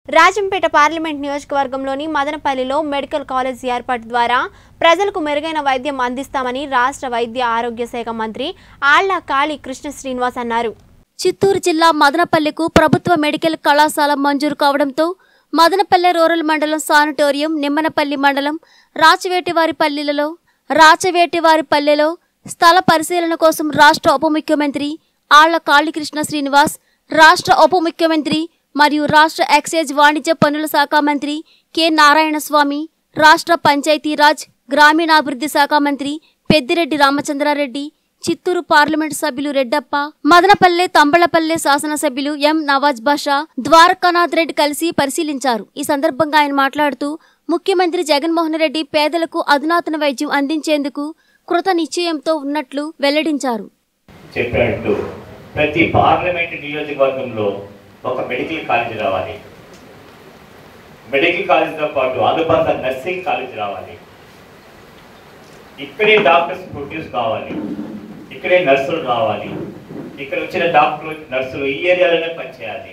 Rajampet parliament నియోజకవర్గంలోని మదనపల్లిలో medical college ఏర్పాటు ద్వారా ప్రజలకు మెరుగైన వైద్యం అందిస్తామని రాష్ట్ర వైద్య ఆరోగ్య శాఖ మంత్రి ఆళ్ల కాళీ కృష్ణ శ్రీనివాస్ అన్నారు చిత్తూరు జిల్లా మదనపల్లెకు ప్రభుత్వ మెడికల్ కళాశాల మంజూరు కావడంతో మదనపల్లె రూరల్ మండలం సానిటోరియం నిమ్మనపల్లి మండలం రాచవేటివారిపల్లిలలో రాచవేటివారిపల్లెలో స్థల పరిశీలన కోసం రాష్ట్ర ఉప ముఖ్యమంత్రి ఆళ్ల కాళీకృష్ణ శ్రీనివాస్ రాష్ట్ర ఉప ముఖ్యమంత్రి మరియు రాష్ట్ర ఎక్సైజ్ వాణిజ్య పన్నుల శాఖ మంత్రి కె నారాయణస్వామి రాష్ట్ర పంచాయతీరాజ్ గ్రామీణాభివృద్ధి శాఖ మంత్రి పెద్దిరెడ్డి రామచంద్రారెడ్డి చిత్తూరు పార్లమెంటు సభ్యులు రెడ్డప్ప మదనపల్లె తంబళపల్లె శాసనసభ్యులు ఎం నవాజ్ బాషా ద్వారకానాథ్ రెడ్డి కలిసి పరిశీలించారు ఈ సందర్భంగా ఆయన మాట్లాడుతూ ముఖ్యమంత్రి జగన్మోహన్ రెడ్డి పేదలకు అధునాతన వైద్యం అందించేందుకు కృత నిశ్చయంతో ఉన్నట్లు వెల్లడించారు చెప్పినట్టు ప్రతి పార్లమెంట్ నియోజకవర్గంలో ఒక మెడికల్ కాలేజ్ రావాలి మెడికల్ కాలేజ్తో పాటు అనుబంధ నర్సింగ్ కాలేజ్ రావాలి ఇక్కడే డాక్టర్స్ ప్రొడ్యూస్ కావాలి ఇక్కడే నర్సులు రావాలి ఇక్కడ వచ్చిన డాక్టర్లు నర్సులు ఈ ఏరియాలోనే పనిచేయాలి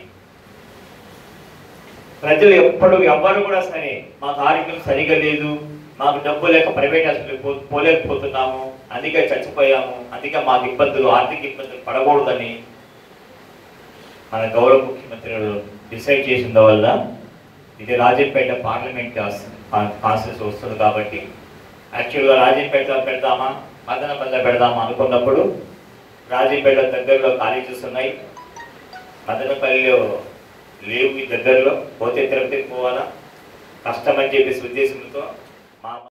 ప్రజలు ఎప్పుడు ఎవ్వరు కూడా సరే మాకు ఆరోగ్యం సరిగా లేదు మాకు డబ్బు లేక ప్రైవేట్ హాస్పిటల్ పో పోలేకపోతున్నాము అందుకే చచ్చిపోయాము అందుకే మాకు ఇబ్బందులు ఆర్థిక ఇబ్బందులు పడకూడదని మన గౌరవ ముఖ్యమంత్రి గారు డిసైడ్ చేసిన వల్ల ఇది రాజంపేట పార్లమెంట్ కాన్స్టిట్యూన్స్ వస్తుంది కాబట్టి యాక్చువల్గా రాజంపేట పెడదామా మదనపల్లి పెడదామా అనుకున్నప్పుడు రాజంపేట దగ్గరలో కాలేజెస్ ఉన్నాయి మదనపల్లిలో లేవు ఈ దగ్గరలో పోతే తిరుపతికి పోవాలా కష్టమని చెప్పేసి ఉద్దేశంతో మా